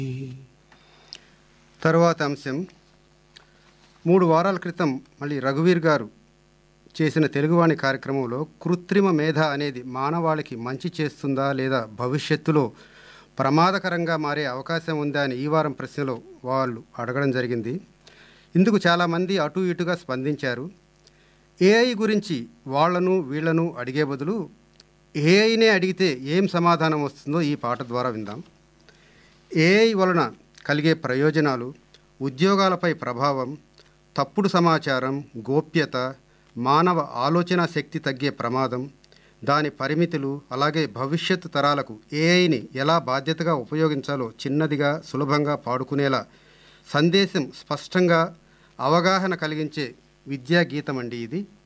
తరువాత అంశం మూడు వారాల క్రితం మళ్ళీ రఘువీర్ గారు చేసిన తెలుగువాణి కార్యక్రమంలో కృత్రిమ మేధ అనేది మానవాళికి మంచి చేస్తుందా లేదా భవిష్యత్తులో ప్రమాదకరంగా మారే అవకాశం ఉందా అని ఈ వారం ప్రశ్నలో వాళ్ళు అడగడం జరిగింది ఇందుకు చాలామంది అటు ఇటుగా స్పందించారు ఏఐ గురించి వాళ్ళను వీళ్ళను అడిగే బదులు ఏఐనే అడిగితే ఏం సమాధానం వస్తుందో ఈ పాట ద్వారా విందాం ఏఐ వలన కలిగే ప్రయోజనాలు ఉద్యోగాలపై ప్రభావం తప్పుడు సమాచారం గోప్యత మానవ ఆలోచన శక్తి తగ్గే ప్రమాదం దాని పరిమితులు అలాగే భవిష్యత్తు తరాలకు ఏఐని ఎలా బాధ్యతగా ఉపయోగించాలో చిన్నదిగా సులభంగా పాడుకునేలా సందేశం స్పష్టంగా అవగాహన కలిగించే విద్యా గీతం అండి ఇది